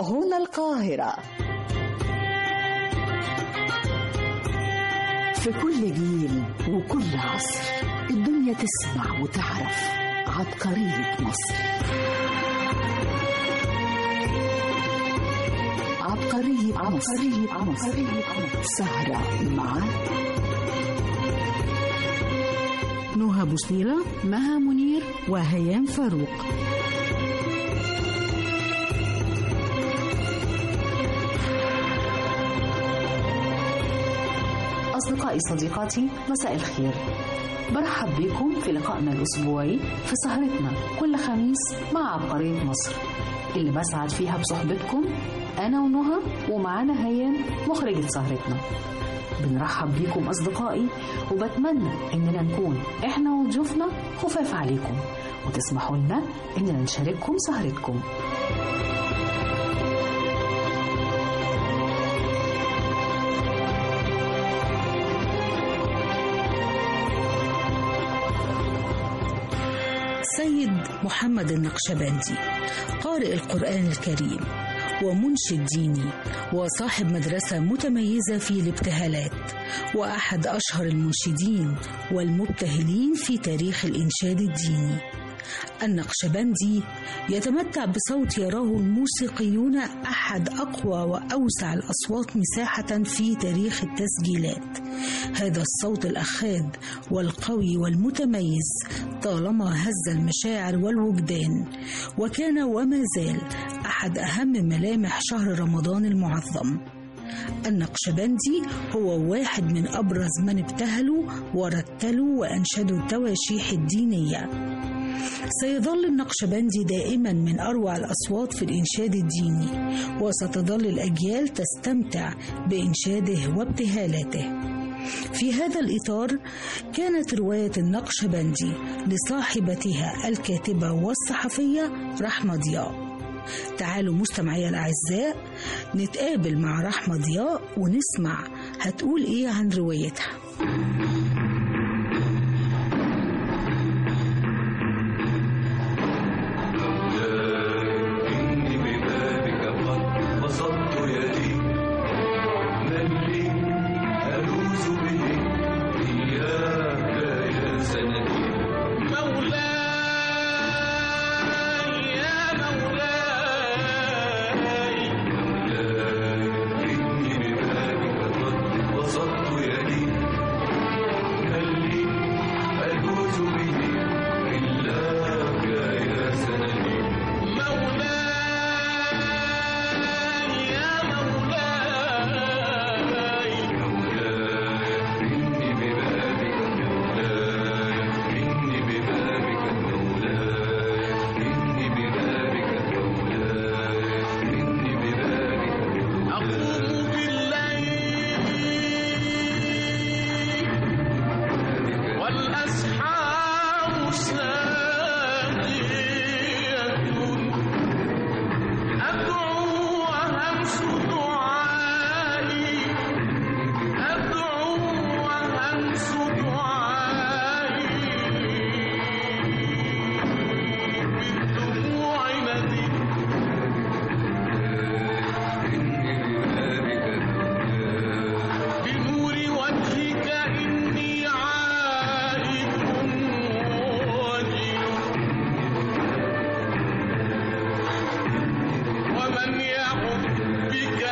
هنا القاهرة في كل جيل وكل عصر الدنيا تسمع وتعرف عبقرية مصر عبقرية عبقرية مصر سهرة مع نهى بوصيلة مها منير وهيام فاروق أصدقائي صديقاتي مساء الخير برحب بكم في لقائنا الأسبوعي في سهرتنا كل خميس مع عبقرية مصر اللي بسعد فيها بصحبتكم أنا ونهى ومعانا هيام مخرجة سهرتنا بنرحب بيكم أصدقائي وبتمنى إننا نكون إحنا وضيوفنا خفاف عليكم وتسمحوا لنا إننا نشارككم سهرتكم سيد محمد النقشبندي قارئ القرآن الكريم ومنشد ديني وصاحب مدرسة متميزة في الابتهالات وأحد أشهر المنشدين والمبتهلين في تاريخ الإنشاد الديني النقشبندي يتمتع بصوت يراه الموسيقيون أحد أقوى وأوسع الأصوات مساحة في تاريخ التسجيلات هذا الصوت الأخاذ والقوي والمتميز طالما هز المشاعر والوجدان وكان وما زال أحد أهم ملامح شهر رمضان المعظم النقشبندي هو واحد من أبرز من ابتهلوا ورتلوا وأنشدوا التواشيح الدينية سيظل النقشبندي دائما من أروع الأصوات في الإنشاد الديني وستظل الأجيال تستمتع بإنشاده وابتهالاته في هذا الإطار كانت رواية النقشبندي لصاحبتها الكاتبة والصحفية رحمة ضياء تعالوا مستمعي الأعزاء نتقابل مع رحمة ضياء ونسمع هتقول إيه عن روايتها إني ببابك قد بسطت يدي من لي ألوذ به إياك يا سندي مولاي يا مولاي مولاي إني ببابك قد بسطت يدي من لي ألوذ به إلاك يا سندي إني ببابك مولاي إني ببابك مولاي إني ببابك مولاي إني ببابك أقوم بالليل والأسحار ساجية أدعو وهمس دعائي أدعو وهمس دعائي بالدموع ندي بنور وجهك إني عائد وجل ومن يعد بك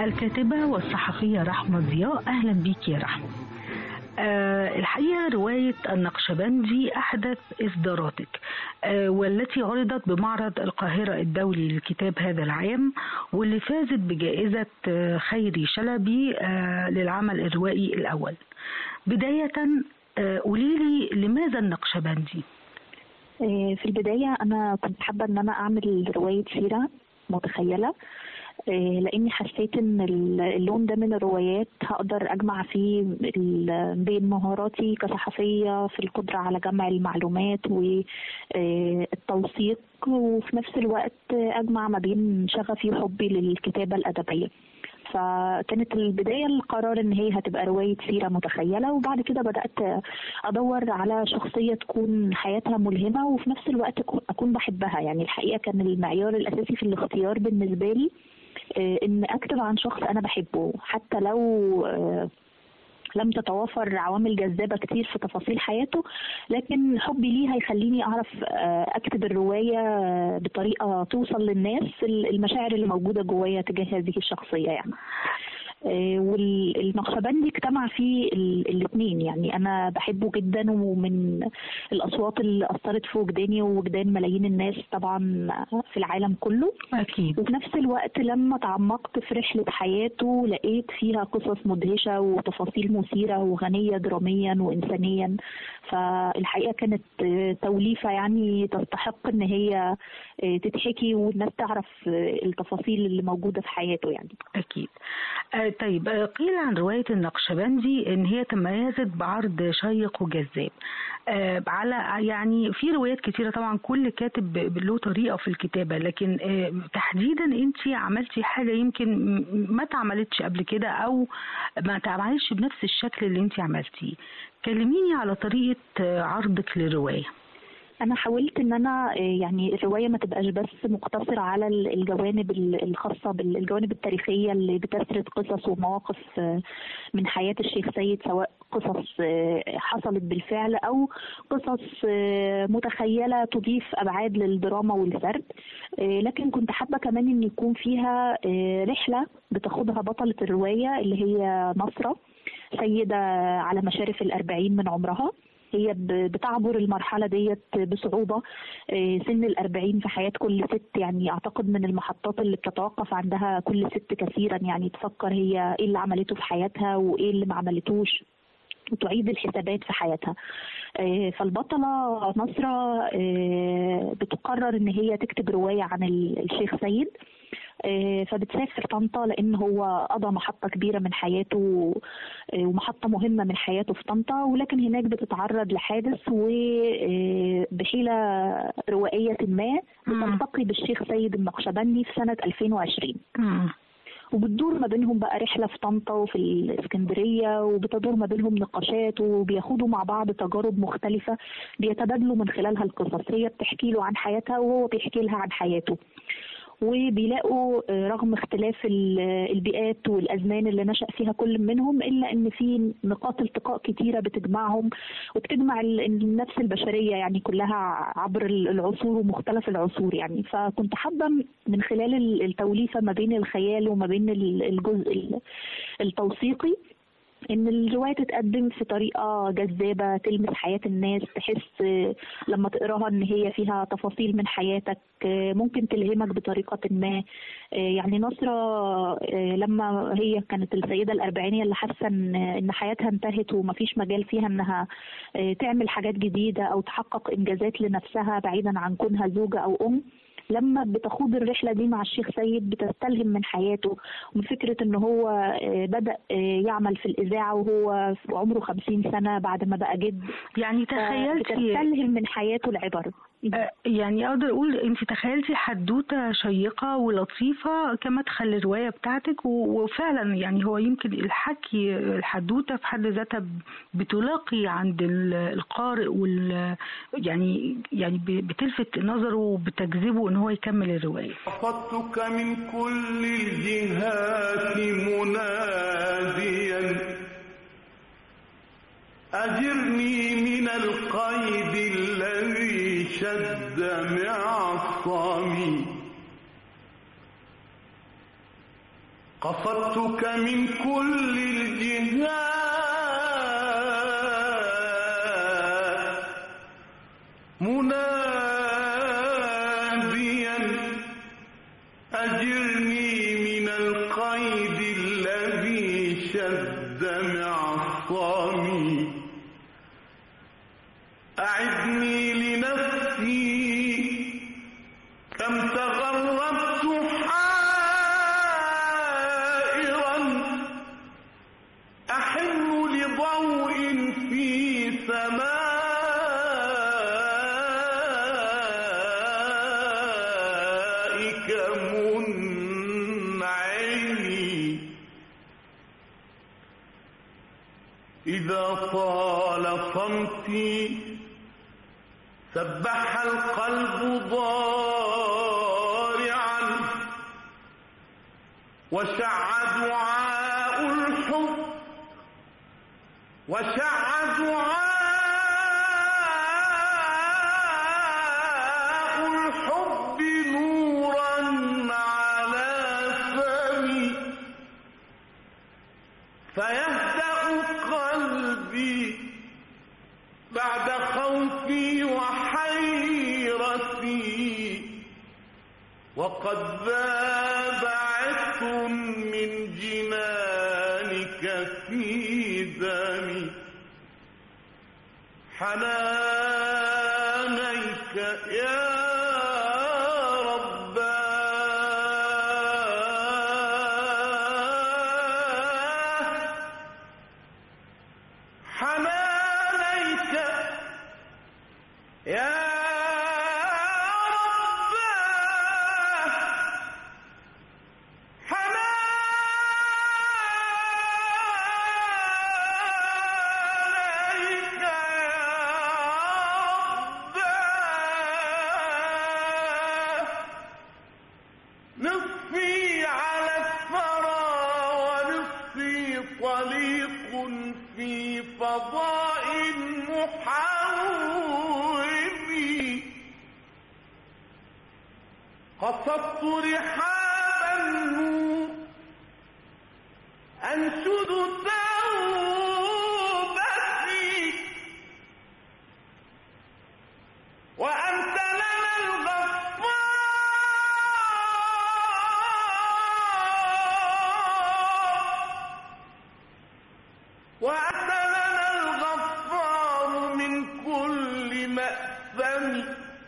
الكاتبة والصحفية رحمة ضياء أهلا بيك يا رحمة أه الحقيقة رواية النقشبندي أحدث إصداراتك أه والتي عرضت بمعرض القاهرة الدولي للكتاب هذا العام واللي فازت بجائزة أه خيري شلبي أه للعمل الروائي الأول بداية أه قولي لي لماذا النقشبندي؟ آه، في البداية أنا كنت حابة إن أنا أعمل رواية سيرة متخيلة آه، لاني حسيت ان ال- اللون ده من الروايات هقدر اجمع فيه ال- بين مهاراتي كصحفيه في القدره على جمع المعلومات والتوثيق وفي نفس الوقت اجمع ما بين شغفي وحبي للكتابه الادبيه فكانت البدايه القرار ان هي هتبقى روايه سيره متخيله وبعد كده بدات ادور على شخصيه تكون حياتها ملهمه وفي نفس الوقت أكون- اكون بحبها يعني الحقيقه كان المعيار الاساسي في الاختيار بالنسبه لي آه، ان اكتب عن شخص انا بحبه حتى لو آه، لم تتوافر عوامل جذابة كتير في تفاصيل حياته لكن حبي ليه هيخليني أعرف آه، أكتب الرواية آه، بطريقة توصل للناس المشاعر اللي موجودة جوايا تجاه هذه الشخصية يعني آه، والنقشبندي اجتمع فيه الاثنين يعني انا بحبه جدا ومن الاصوات اللي اثرت في وجداني ووجدان ملايين الناس طبعا في العالم كله أكيد وفي نفس الوقت لما تعمقت في رحلة حياته لقيت فيها قصص مدهشة وتفاصيل مثيرة وغنية دراميا وإنسانيا فالحقيقة كانت آه، توليفة يعني تستحق إن هي آه، تتحكي والناس تعرف آه، التفاصيل اللي موجودة في حياته يعني أكيد آه طيب آه قيل عن رواية النقشبندي إن هي تميزت بعرض شيق وجذاب آه على يعني في روايات كتيرة طبعا كل كاتب ب- له طريقة في الكتابة لكن آه تحديدا أنت عملتي حاجة يمكن م- ما اتعملتش قبل كده أو ما اتعملتش بنفس الشكل اللي أنت عملتيه كلميني على طريقة آه، عرضك للرواية انا حاولت ان انا آه، يعني الروايه ما تبقاش بس مقتصره على ال- الجوانب ال- الخاصه بالجوانب التاريخيه اللي بتسرد قصص ومواقف آه، من حياه الشيخ سيد سواء قصص آه، حصلت بالفعل او قصص آه، متخيله تضيف ابعاد للدراما والسرد آه، لكن كنت حابه كمان ان يكون فيها آه، رحله بتاخدها بطله الروايه اللي هي نصره سيده على مشارف الأربعين من عمرها هي ب- بتعبر المرحلة ديت بصعوبة آه، سن الأربعين في حياة كل ست يعني أعتقد من المحطات اللي بتتوقف عندها كل ست كثيرا يعني تفكر هي إيه اللي عملته في حياتها وإيه اللي ما عملتوش وتعيد الحسابات في حياتها آه، فالبطلة نصرة آه، بتقرر إن هي تكتب رواية عن ال- الشيخ سيد آه، فبتسافر طنطا لان هو قضى محطه كبيره من حياته آه، ومحطه مهمه من حياته في طنطا ولكن هناك بتتعرض لحادث وبحيله روائيه ما بتلتقي بالشيخ سيد النقشبندي في سنه 2020 مم. وبتدور ما بينهم بقى رحلة في طنطا وفي الإسكندرية وبتدور ما بينهم نقاشات وبياخدوا مع بعض تجارب مختلفة بيتبادلوا من خلالها القصص هي بتحكي له عن حياتها وهو بيحكي لها عن حياته وبيلاقوا آه، رغم اختلاف ال- البيئات والازمان اللي نشا فيها كل منهم الا ان في نقاط التقاء كتيره بتجمعهم وبتجمع ال- النفس البشريه يعني كلها عبر ال- العصور ومختلف العصور يعني فكنت حابه من خلال ال- التوليفه ما بين الخيال وما بين ال- الجزء ال- التوثيقي ان الروايه تتقدم في طريقه جذابه تلمس حياه الناس تحس آه، لما تقراها ان هي فيها تفاصيل من حياتك آه، ممكن تلهمك بطريقه ما آه، يعني نصرة آه، لما هي كانت السيدة الأربعينية اللي حاسة إن إن حياتها انتهت ومفيش مجال فيها إنها آه، تعمل حاجات جديدة أو تحقق إنجازات لنفسها بعيدا عن كونها زوجة أو أم لما بتخوض الرحلة دي مع الشيخ سيد بتستلهم من حياته ومن فكرة إن هو آه، بدأ آه، يعمل في الإذاعة وهو في عمره خمسين سنة بعد ما بقى جد يعني تخيلتي بتستلهم من حياته العبر آه، يعني اقدر اقول انت تخيلتي حدوته شيقه ولطيفه كمدخل الروايه بتاعتك و- وفعلا يعني هو يمكن الحكي الحدوته في حد ذاتها ب- بتلاقي عند ال- القارئ وال يعني يعني ب- بتلفت نظره وبتجذبه ان هو يكمل الروايه رفضتك من كل الجهات مناديا أجرني من القيد الذي شد معصمي قصدتك من كل الجهات مناديا أجرني من القيد الذي شد معصامي أعدني لنفسي كم تغربت حائرا أحن لضوء في سمائك منعمي إذا طال صمتي سبح القلب ضارعا وشع دعاء الحب وشع دعاء الحب نورا على فمي فيهدأ قلبي بعد خوفي وحيرتي وقد ذاب عطر من جنانك في دمي حنانيك يا رباه حنانيك يا رباه حنانيك يا رباه نصفي على الثرى ونصفي طليق في فضاء محوم قصدت رحاب النور أنشد توبتي وأنت لنا الغفار وأنت لنا الغفار من كل مأثم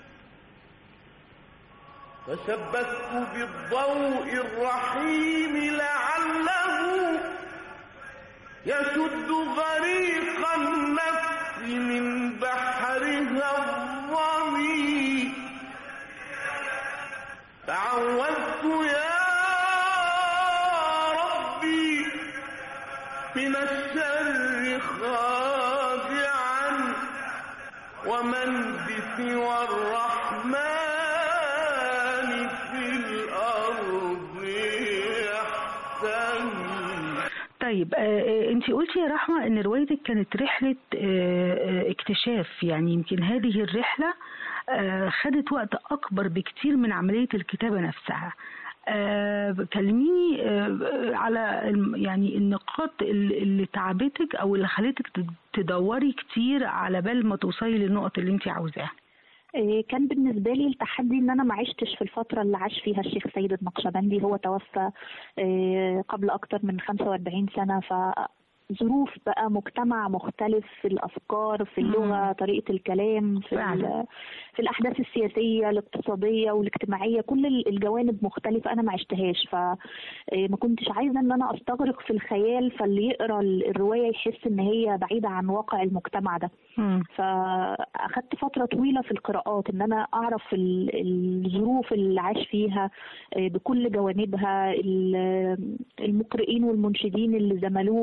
فشبثت بالضوء الرحيم لعله يشد غريق النفس من بحرها الظمي تعوذت يا ربي من الشر خادعا ومن بسوى الرحمن في الأرض يحتمي طيب انت قلتي يا رحمة ان روايتك كانت رحلة آه، آه، اكتشاف يعني يمكن هذه الرحلة آه، خدت وقت اكبر بكتير من عملية الكتابة نفسها آه، كلميني آه، على الم- يعني النقاط اللي اللي تعبتك او اللي خلتك تد- تدوري كتير على بال ما توصلي للنقط اللي انت عاوزاها إيه، كان بالنسبة لي التحدي إن أنا ما عشتش في الفترة اللي عاش فيها الشيخ سيد النقشبندي هو توفى إيه، قبل أكتر من 45 سنة فظروف بقى مجتمع مختلف في الأفكار في اللغة طريقة الكلام في, فعلا. ال- في الأحداث السياسية الاقتصادية والاجتماعية كل ال- الجوانب مختلفة أنا ما عشتهاش فما كنتش عايزة إن أنا أستغرق في الخيال فاللي يقرأ ال- الرواية يحس إن هي بعيدة عن واقع المجتمع ده مم. فاخدت فتره طويله في القراءات ان انا اعرف ال- الظروف اللي عاش فيها آه، بكل جوانبها ال- المقرئين والمنشدين اللي زملوه وسبقوه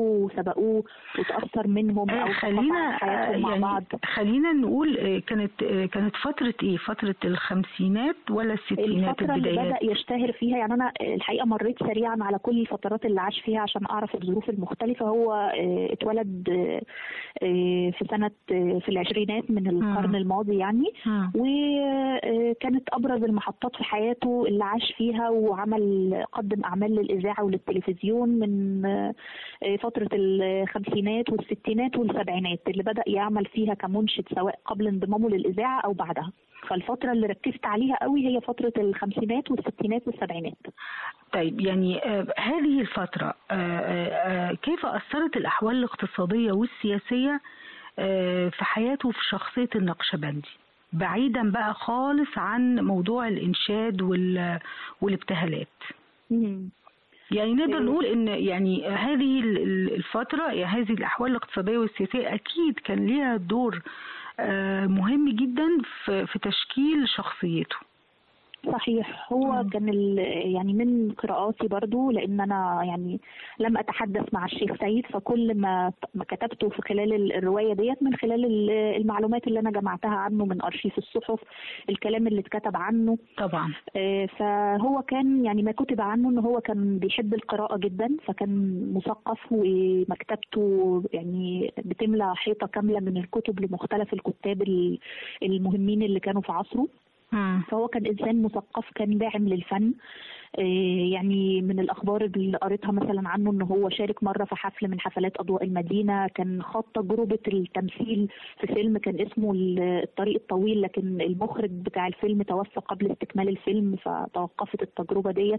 سبقوه وتأثر منهم آه، أو خلينا تقطعت حياتهم مع يعني بعض خلينا نقول آه، كانت آه، كانت فترة ايه؟ فترة الخمسينات ولا الستينات الفترة اللي البدايات؟ بدأ يشتهر فيها يعني أنا الحقيقة مريت سريعا على كل الفترات اللي عاش فيها عشان أعرف الظروف المختلفة هو آه، اتولد آه، آه، في سنة آه، في العشرينات من القرن مم. الماضي يعني مم. وكانت أبرز المحطات في حياته اللي عاش فيها وعمل قدم أعمال للإذاعة وللتلفزيون من آه، فترة الخمسينات والستينات والسبعينات اللي بدأ يعمل فيها كمنشد سواء قبل انضمامه للإذاعة أو بعدها فالفترة اللي ركزت عليها قوي هي فترة الخمسينات والستينات والسبعينات طيب يعني آه، هذه الفترة آه، آه، آه، كيف أثرت الأحوال الاقتصادية والسياسية آه، في حياته وفي شخصية النقشبندي بعيدا بقى خالص عن موضوع الإنشاد وال- والابتهالات مم. يعني نقدر إيه. نقول ان يعني هذه ال- ال- الفترة يعني هذه الأحوال الاقتصادية والسياسية أكيد كان ليها دور آه، مهم جدا في في تشكيل شخصيته صحيح هو مم. كان ال- يعني من قراءاتي برضو لان انا يعني لم اتحدث مع الشيخ سيد فكل ما ما كتبته في خلال ال- الروايه ديت من خلال ال- المعلومات اللي انا جمعتها عنه من ارشيف الصحف الكلام اللي اتكتب عنه طبعا آه، فهو كان يعني ما كتب عنه ان هو كان بيحب القراءة جدا فكان مثقف ومكتبته يعني بتملى حيطة كاملة من الكتب لمختلف الكتاب ال- المهمين اللي كانوا في عصره مم. فهو كان إنسان مثقف كان داعم للفن آه، يعني من الأخبار اللي قريتها مثلا عنه إن هو شارك مرة في حفل من حفلات أضواء المدينة كان خاض تجربة التمثيل في فيلم كان اسمه ال- الطريق الطويل لكن المخرج بتاع الفيلم توفى قبل استكمال الفيلم فتوقفت التجربة ديت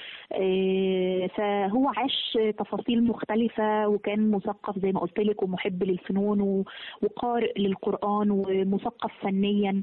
آه، فهو عاش تفاصيل مختلفة وكان مثقف زي ما قلت لك ومحب للفنون و- وقارئ للقرآن ومثقف فنيا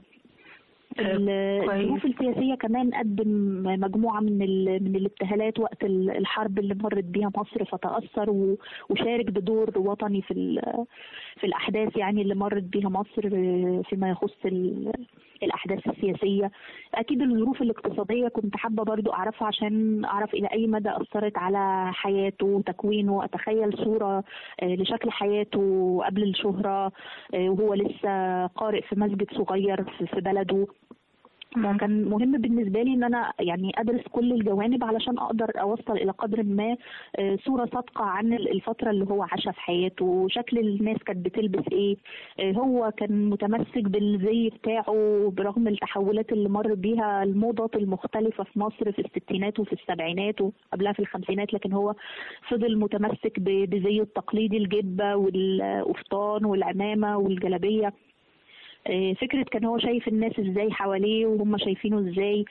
ال- كويس. الظروف السياسية كمان قدم مجموعة من ال- من الابتهالات وقت ال- الحرب اللي مرت بيها مصر فتأثر و- وشارك بدور وطني في ال- في الأحداث يعني اللي مرت بيها مصر فيما يخص ال- الأحداث السياسية أكيد الظروف الاقتصادية كنت حابة برضو أعرفها عشان أعرف إلى أي مدى أثرت على حياته وتكوينه أتخيل صورة آه، لشكل حياته قبل الشهرة آه، وهو لسه قارئ في مسجد صغير في في بلده فكان مهم بالنسبه لي ان انا يعني ادرس كل الجوانب علشان اقدر اوصل الى قدر ما آه، صوره صادقه عن الفتره اللي هو عاشها في حياته شكل الناس كانت بتلبس ايه آه، هو كان متمسك بالزي بتاعه برغم التحولات اللي مر بيها الموضات المختلفه في مصر في الستينات وفي السبعينات وقبلها في الخمسينات لكن هو فضل متمسك ب- بزيه التقليدي الجبه والقفطان والعمامه والجلابيه آه، فكرة كان هو شايف الناس ازاي حواليه وهم شايفينه ازاي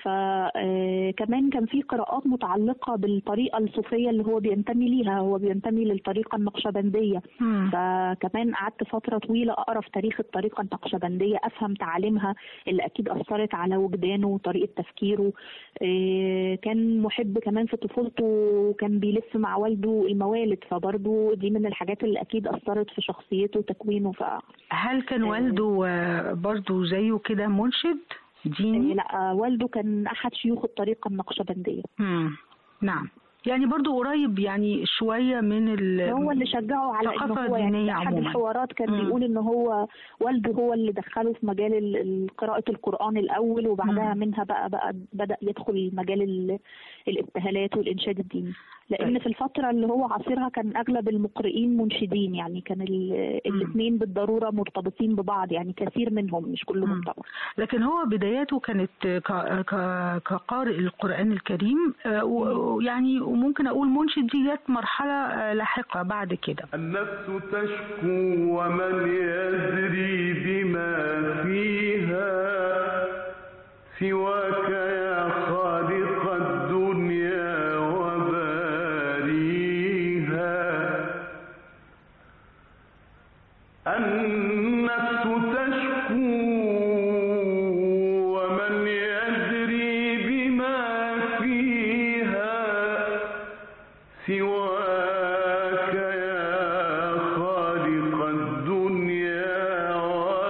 فكمان كان في قراءات متعلقة بالطريقة الصوفية اللي هو بينتمي ليها هو بينتمي للطريقة النقشبندية مم. فكمان قعدت فترة طويلة أقرأ في تاريخ الطريقة النقشبندية أفهم تعاليمها اللي أكيد أثرت على وجدانه وطريقة تفكيره آه، كان محب كمان في طفولته كان بيلف مع والده الموالد فبرضه دي من الحاجات اللي أكيد أثرت في شخصيته وتكوينه ف هل كان والده آه، برضو زيه كده منشد ديني؟ لا والده كان احد شيوخ الطريقه النقشبنديه مم. نعم يعني برضو قريب يعني شوية من ال هو اللي شجعه على ان الثقافة هو يعني الدينية في احد عموماً. الحوارات كان مم. بيقول ان هو والده هو اللي دخله في مجال ال- ال- قراءه القران الاول وبعدها مم. منها بقى بقى بدا يدخل مجال ال- الابتهالات والانشاد الديني لان طيب. في الفتره اللي هو عاصرها كان اغلب المقرئين منشدين يعني كان الاثنين بالضروره مرتبطين ببعض يعني كثير منهم مش كلهم مم. طبعا لكن هو بداياته كانت ك- ك- كقارئ القرآن الكريم آه، و- ويعني وممكن أقول منشد دي جت مرحلة آه، لاحقة بعد كده النفس تشكو ومن يدري بما فيها سواك يا خالق الدنيا وباريها النفس تشكو ومن يدري بما فيها سواك يا خالق الدنيا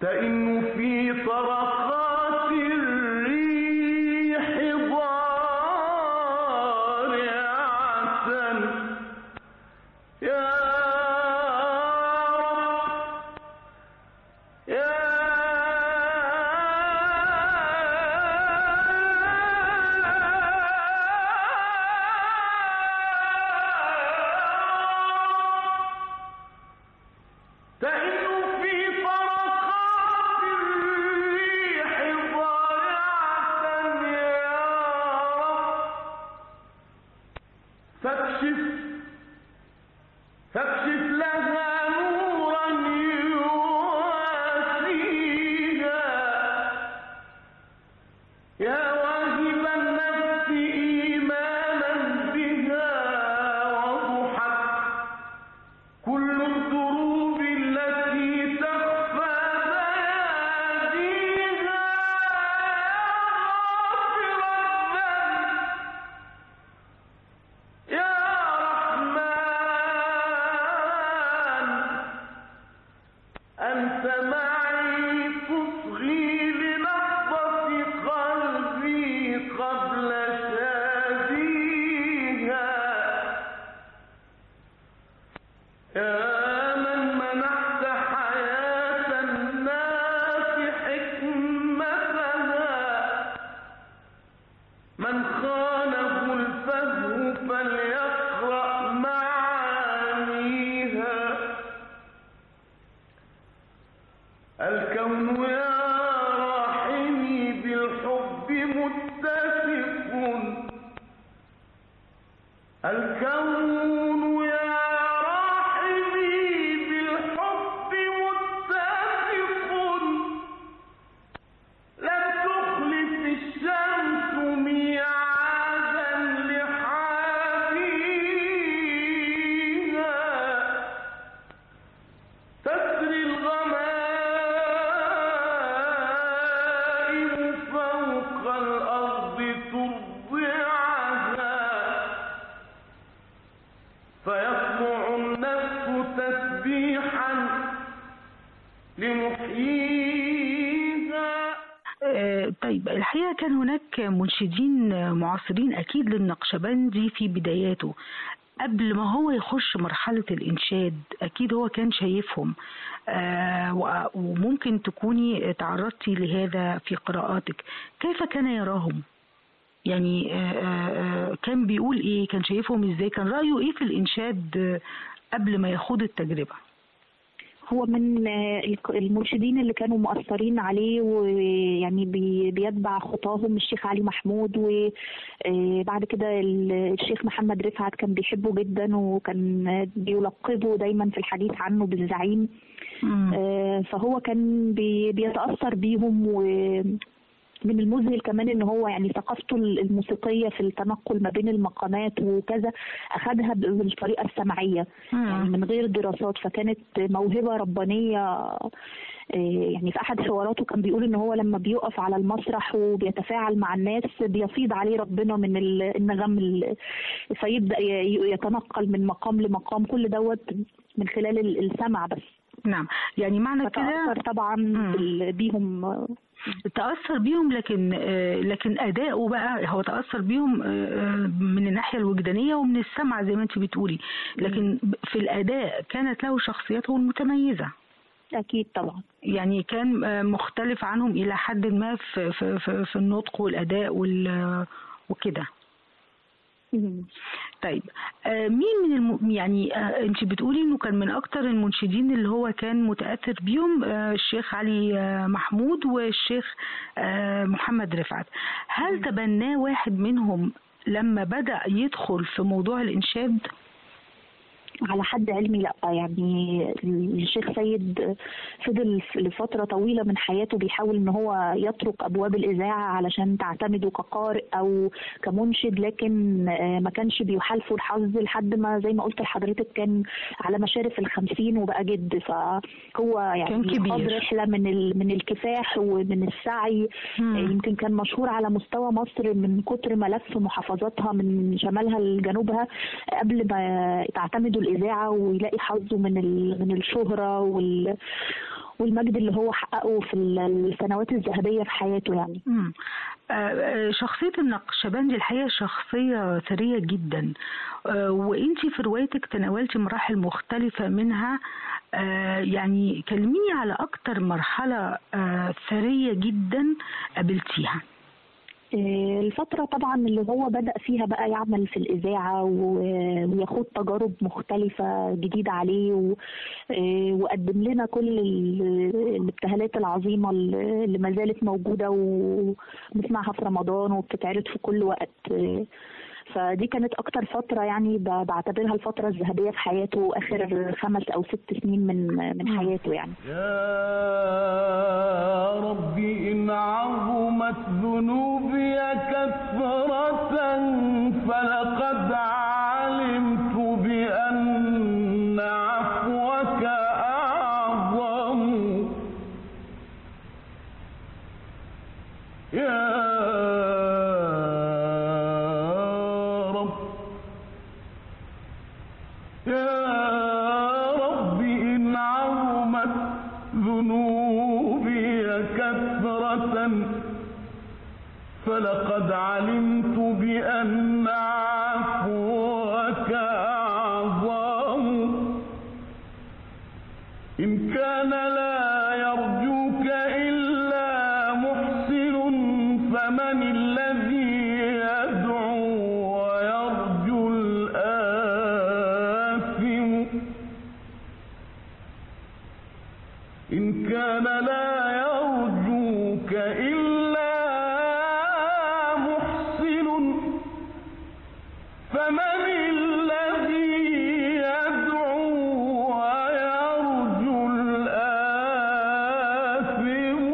تئن في طرقات الريح ضارعة يا رب يا تئن في طرقات الريح ضارعة يا رب فاكشف فاكشف لها نورا يواسيها يا واهب النفس إيمانا بها وضحت كل الدروب التي تخفى بياديها غافر الذنب يا رحمن أنت معي تصغي لنبضة قلبي قبل شاديها يا من منحت حياة الناس حكمتها من خانه الفهم فليقرأ معانيها الكون يا راحمي بالحب متسق الكون يا راحمي بالحب متسق لم تخلف الشمس ميعادا لحاميها تسري الغمائم فوق الأرض ترضعها فيطلع النفس تسبيحا لمحييها آه، طيب الحقيقة كان هناك منشدين آه، معاصرين أكيد للنقشبندي في بداياته قبل ما هو يخش مرحلة الإنشاد أكيد هو كان شايفهم آه، و- وممكن تكوني تعرضتي لهذا في قراءاتك كيف كان يراهم؟ يعني آه، آه، آه، كان بيقول إيه؟ كان شايفهم إزاي؟ كان رأيه إيه في الإنشاد آه، قبل ما يخوض التجربة؟ هو من آه، الك- المرشدين اللي كانوا مؤثرين عليه ويعني بي- بيتبع خطاهم الشيخ علي محمود وبعد كده ال- الشيخ محمد رفعت كان بيحبه جدا وكان آه، بيلقبه دايما في الحديث عنه بالزعيم آه، فهو كان بي- بيتأثر بيهم و من المذهل كمان ان هو يعني ثقافته الموسيقيه في التنقل ما بين المقامات وكذا اخذها بالطريقه السمعيه يعني من غير دراسات فكانت موهبه ربانيه آه، يعني في احد حواراته كان بيقول ان هو لما بيقف على المسرح وبيتفاعل مع الناس بيفيض عليه ربنا من ال- النغم ال- فيبدا ي- يتنقل من مقام لمقام كل دوت من خلال ال- السمع بس نعم يعني معنى كده فتأثر طبعا مم. بال- بيهم آه، تأثر بيهم لكن آه، لكن أداؤه بقى هو تأثر بيهم آه، من الناحية الوجدانية ومن السمع زي ما أنت بتقولي لكن في الأداء كانت له شخصيته المتميزة اكيد طبعا يعني كان آه، مختلف عنهم إلى حد ما في في في, في النطق والأداء وال وكده مم. طيب آه، مين من الم... يعني آه، انت بتقولي انه كان من اكتر المنشدين اللي هو كان متاثر بيهم آه، الشيخ علي آه، محمود والشيخ آه، محمد رفعت هل تبناه واحد منهم لما بدا يدخل في موضوع الانشاد على حد علمي لا يعني الشيخ سيد فضل لفترة طويلة من حياته بيحاول ان هو يترك ابواب الاذاعة علشان تعتمده كقارئ او كمنشد لكن آه، ما كانش بيحالفه الحظ لحد ما زي ما قلت لحضرتك كان على مشارف الخمسين وبقى جد فهو يعني كان كبير. خاض رحلة من ال- من الكفاح ومن السعي مم. آه، يمكن كان مشهور على مستوى مصر من كتر ملف محافظاتها من شمالها لجنوبها قبل ما تعتمدوا الإذاعة ويلاقي حظه من ال- من الشهرة وال والمجد اللي هو حققه في السنوات الذهبيه في حياته يعني مم. آه، آه، شخصية النقشبندي الحقيقة شخصية ثرية جدا آه، وانتي في روايتك تناولتي مراحل مختلفة منها آه، يعني كلميني على أكتر مرحلة آه، ثرية جدا قابلتيها آه، الفترة طبعا اللي هو بدأ فيها بقى يعمل في الإذاعة و- ويخوض تجارب مختلفة جديدة عليه و- آه، وقدم لنا كل ال- الابتهالات العظيمة اللي اللي ما زالت موجودة ونسمعها في رمضان وبتتعرض في كل وقت آه، فدي كانت أكتر فترة يعني ب- بعتبرها الفترة الذهبية في حياته آخر خمس أو ست سنين من من حياته يعني يا ربي إن عظمت ذنوبي كثرة فلقد علمت بأن عفوك أعظم يا رب يا رب إن عظمت ذنوبي كثرة فلقد علمت بأن عفوك أعظم إن كان لا يرجوك إلا محسن فمن الذي يدعو ويرجو الآثم إن كان لا يرجوك إلا محسن فمن الذي يدعو ويرجو الآثم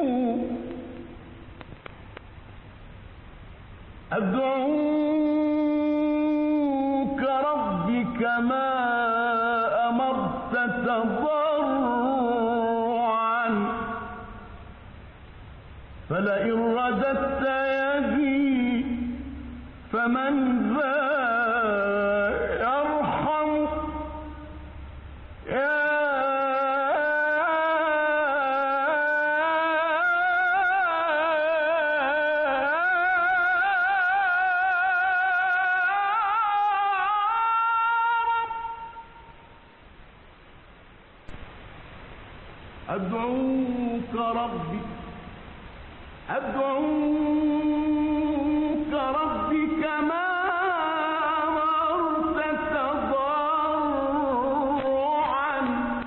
أدعوك ربي كما أمرت تضرعا فلئن رددت يدي فمن ذا يرحم أدعوك ربي أدعوك ربي كما أمرت تضرعا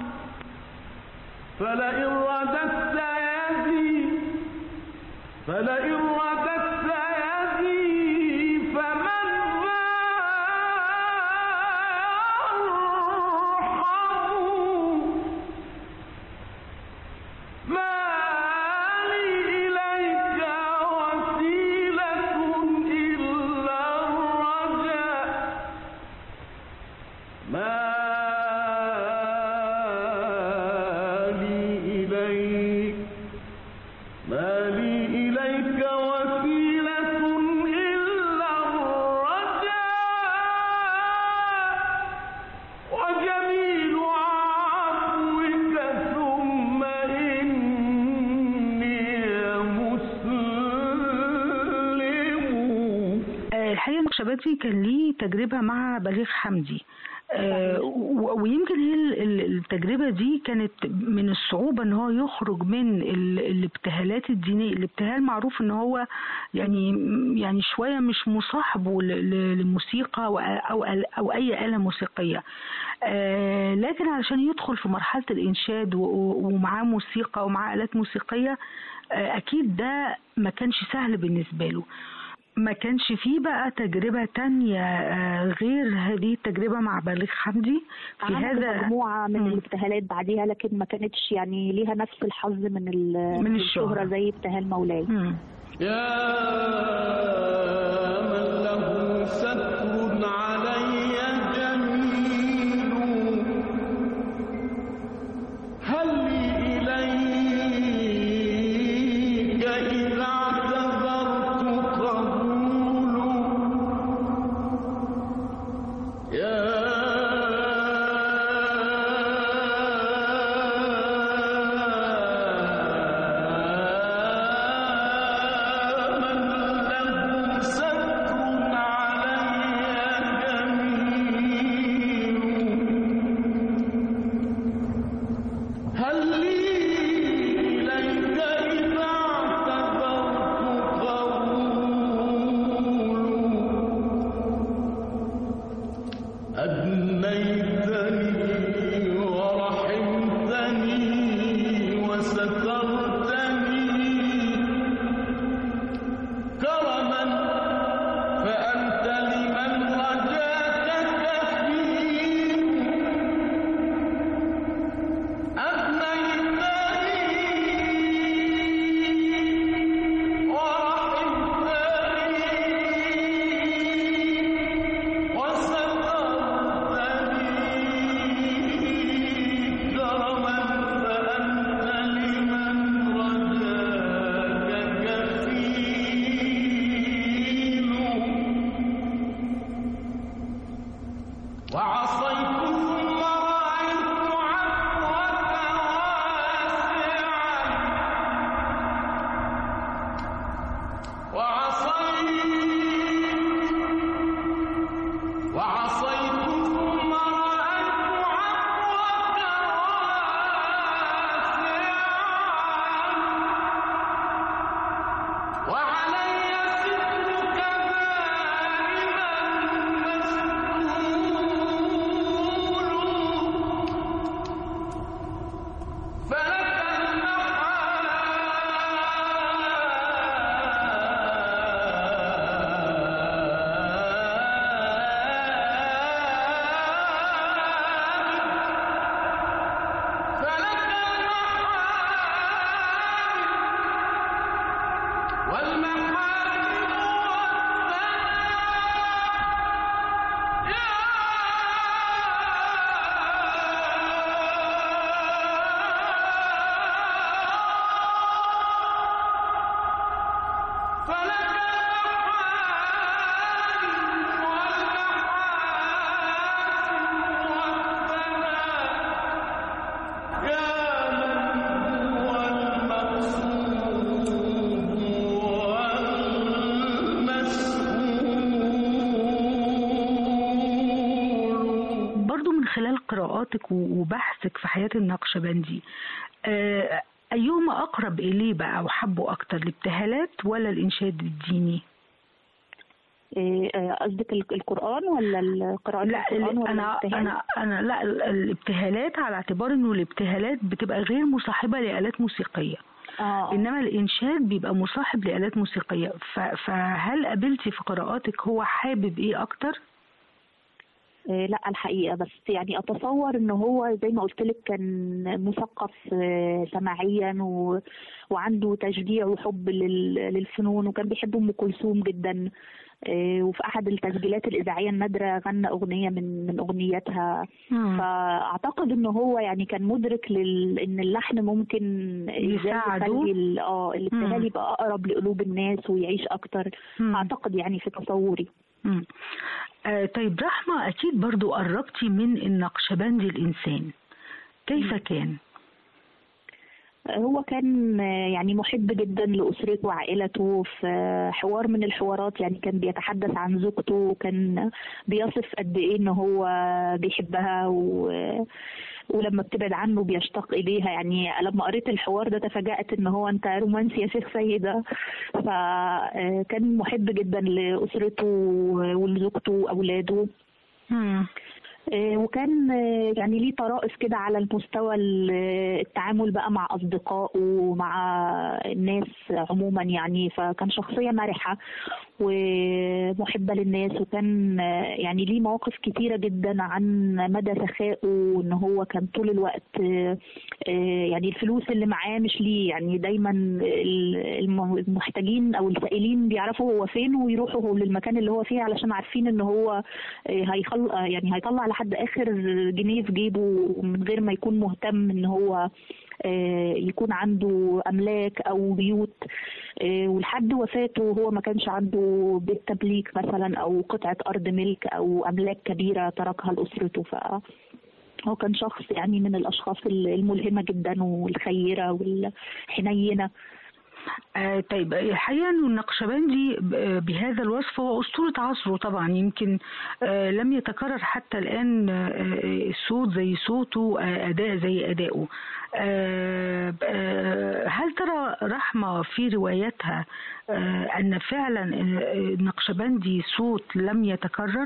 فلئن رددت يدي فلئن رددت يدي فمن ذا يرحم ما لي إليك وسيلة إلا الرجاء ما لي إليك ما لي إليك وسيلة إلا الرجاء وجميل عفوك ثم إني مسلم آه، الحقيقة النقشبندي كان ليه تجربة مع بليغ حمدي آه، و- ويمكن هي ال- ال- التجربة دي كانت من الصعوبة ان هو يخرج من ال- الابتهالات الدينية الابتهال معروف ان هو يعني يعني شوية مش مصاحبه ل- ل- للموسيقى أو أو أو أي آلة موسيقية آه، لكن علشان يدخل في مرحلة الإنشاد و- و- ومعاه موسيقى ومعاه آلات موسيقية آه، أكيد ده ما كانش سهل بالنسبة له ما كانش فيه بقى تجربة تانية آه، غير هذه التجربة مع بليغ حمدي في عملت هذا مجموعة من مم. الابتهالات بعديها لكن ما كانتش يعني ليها نفس الحظ من ال- من الشهرة الشهرة. زي ابتهال مولاي مم. يا من له ستر علي جميل هل لي إليك إذا اعتذرت قبول يا قراءاتك و- وبحثك في حياة النقشبندي آه، أيهما أقرب إليه بقى وحبه أكتر الابتهالات ولا الإنشاد الديني؟ إيه، آه، قصدك ال- القرآن ولا ال- قراءة لا القرآن ال- ولا انا الابتهال؟ انا انا لا ال- الابتهالات على اعتبار انه الابتهالات بتبقى غير مصاحبه لآلات موسيقيه اه انما الانشاد بيبقى مصاحب لآلات موسيقيه ف- فهل قابلتي في قراءاتك هو حابب ايه اكتر؟ آه، لا الحقيقة بس يعني أتصور إن هو زي ما قلت لك كان مثقف آه، سماعيا و... وعنده تشجيع وحب لل... للفنون وكان بيحب أم كلثوم جدا آه، وفي أحد التسجيلات الإذاعية النادرة غنى أغنية من من أغنياتها فأعتقد إن هو يعني كان مدرك لل... إن اللحن ممكن إزاي يساعده. يخلي ال- اه الابتهال مم. يبقى أقرب لقلوب الناس ويعيش أكتر مم. أعتقد يعني في تصوري مم. آه طيب رحمة أكيد برضو قربتي من النقشبندي الإنسان كيف كان؟ هو كان يعني محب جدا لأسرته وعائلته في حوار من الحوارات يعني كان بيتحدث عن زوجته وكان بيصف قد ايه ان هو بيحبها و ولما بتبعد عنه بيشتاق اليها يعني لما قريت الحوار ده تفاجأت ان هو انت رومانسي يا شيخ سيدة فكان محب جدا لأسرته ولزوجته وأولاده مم. آه، وكان آه، يعني ليه طرائف كده على المستوى ال- التعامل بقى مع أصدقائه ومع الناس عموما يعني فكان شخصية مرحة ومحبة للناس وكان آه، يعني ليه مواقف كتيرة جدا عن مدى سخائه وإن هو كان طول الوقت آه، آه، يعني الفلوس اللي معاه مش ليه يعني دايما ال- الم- المحتاجين أو السائلين بيعرفوا هو فين ويروحوا هو للمكان اللي هو فيه علشان عارفين إن هو آه، هيخل آه، يعني هيطلع لحد اخر جنيه في جيبه من غير ما يكون مهتم ان هو آه، يكون عنده املاك او بيوت آه، ولحد وفاته هو ما كانش عنده بيت تمليك مثلا او قطعه ارض ملك او املاك كبيره تركها لاسرته ف هو كان شخص يعني من الاشخاص الملهمه جدا والخيره والحنينه آه طيب الحقيقة أنه النقشبندي ب- بهذا الوصف هو أسطورة عصره طبعا يمكن آه لم يتكرر حتى الآن آه الصوت زي صوته آه أداء زي أدائه آه آه هل ترى رحمة في رواياتها آه أن فعلا آه، النقشبندي صوت لم يتكرر؟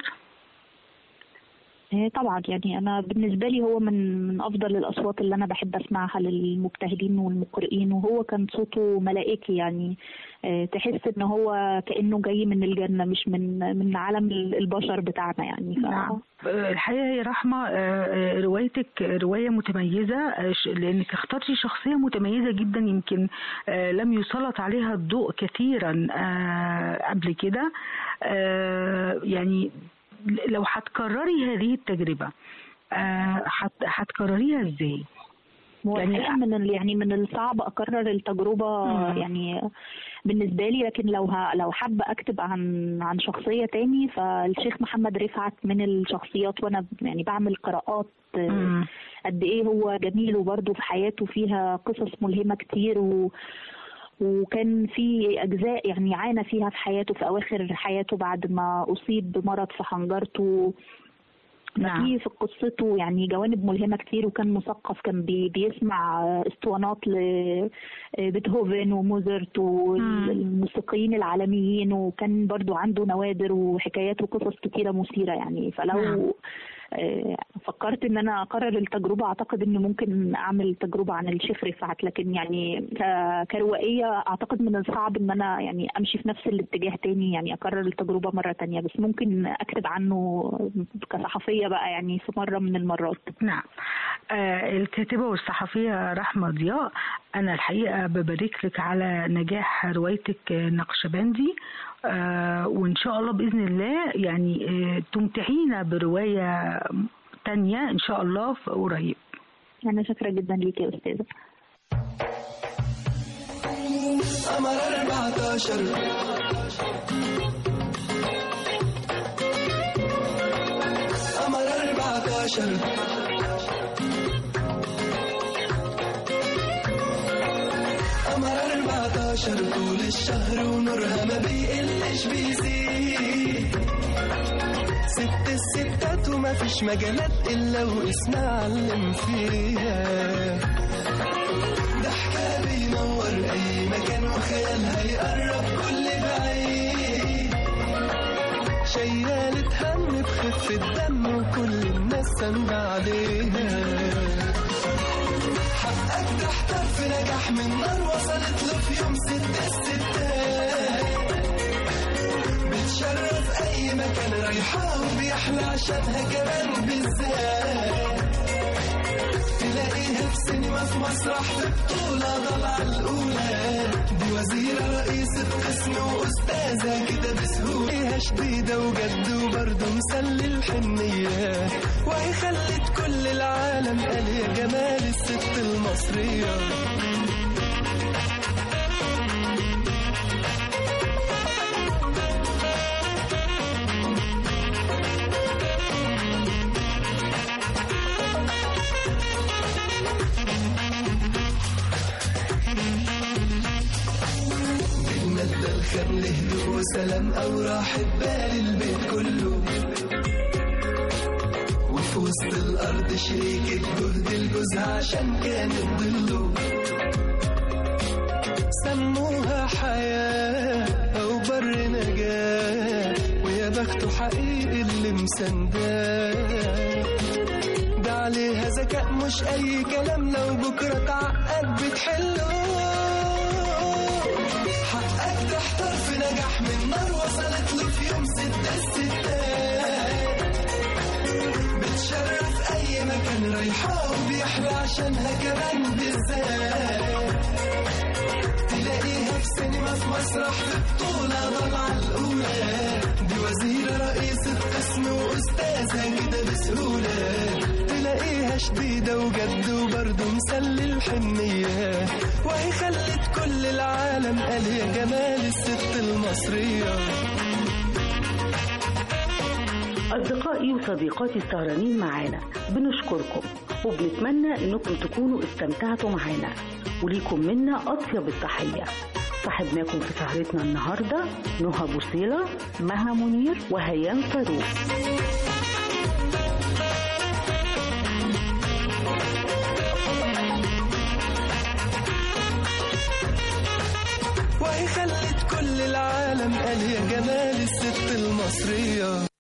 آه، طبعا يعني انا بالنسبه لي هو من من افضل الاصوات اللي انا بحب اسمعها للمبتهلين والمقرئين وهو كان صوته ملائكي يعني آه، تحس ان هو كانه جاي من الجنه مش من من عالم البشر بتاعنا يعني ف... نعم آه، الحقيقة هي رحمة آه، آه، روايتك رواية متميزة آه، ش- لأنك اخترتي شخصية متميزة جدا يمكن آه، لم يسلط عليها الضوء كثيرا آه، قبل كده آه، يعني لو هتكرري هذه التجربة آه، هت- هتكرريها ازاي؟ يعني يعني- من ال- يعني من الصعب اكرر التجربه مم. يعني بالنسبه لي لكن لو ه... لو حابه اكتب عن عن شخصيه تاني فالشيخ محمد رفعت من الشخصيات وانا يعني بعمل قراءات آه، مم. قد ايه هو جميل وبرده في حياته فيها قصص ملهمه كتير و وكان في اجزاء يعني عانى فيها في حياته في اواخر حياته بعد ما اصيب بمرض في حنجرته نعم. في في قصته يعني جوانب ملهمة كتير وكان مثقف كان بي بيسمع اسطوانات لبيتهوفن وموزرت والموسيقيين العالميين وكان برضو عنده نوادر وحكايات وقصص كتيرة مثيرة يعني فلو نعم. آه، فكرت ان انا اكرر التجربة اعتقد ان ممكن اعمل تجربة عن الشيخ رفعت لكن يعني ك- كروائية اعتقد من الصعب ان انا يعني امشي في نفس الاتجاه تاني يعني اكرر التجربة مرة تانية بس ممكن اكتب عنه كصحفية بقى يعني في مرة من المرات نعم آه الكاتبة والصحفية رحمة ضياء أنا الحقيقة ببارك لك على نجاح روايتك آه، نقشبندي آه وإن شاء الله بإذن الله يعني آه تمتعينا برواية تانية إن شاء الله في قريب انا شاكرة جدا ليك يا استاذة قمر 14 قمر 14 قمر 14 طول الشهر ونورها ما بيقلش بيزيد ست الستات وما فيش مجالات إلا واسمها علم فيها ضحكة بينور أي مكان وخيالها يقرب كل بعيد شيالة هم بخفة دم وكل الناس ساندة عليها حقك تحتار في نجاح من نار وصلت له في يوم ست الستات بتشرف أي مكان رايحة وبيحلى عشانها كمان بالذات تلاقيها في سينما في مسرح في بطولة ضلع الأولى دي وزيرة رئيسة قسم وأستاذة كده بسهولة فيها شديدة وجد وبرضه مسلي الحنية وهي خلت كل العالم قال يا جمال الست المصرية بنمد الخير لهدوء وسلام أو راحة بال البيت كله وفي وسط الأرض شريكة جهد الجوزها عشان كانت ضله سموها حياة أو بر نجاة ويا بخته حقيقي اللي مسنداه ده عليها ذكاء مش أي كلام لو بكرة تعقد بتحله حقك تحتار في نجاح من نار وصلت له في يوم ست الستات بتشرف أي مكان رايحة وبيحلى عشانها كمان بالذات تلاقيها في سينما في مسرح في بطولة ضلع الأولى دي وزيرة رئيسة قسم وأستاذة كده بسهولة تلاقيها شديدة وجد وبرضه مسلي الحنية وهي خلت كل العالم قال يا جمال الست المصرية أصدقائي وصديقاتي السهرانين معانا بنشكركم وبنتمنى إنكم تكونوا استمتعتوا معانا وليكم منا أطيب التحية صاحبناكم في سهرتنا النهاردة نهى بوصيلة مها منير وهيام فاروق وهي خلت كل العالم قال يا جمال الست المصرية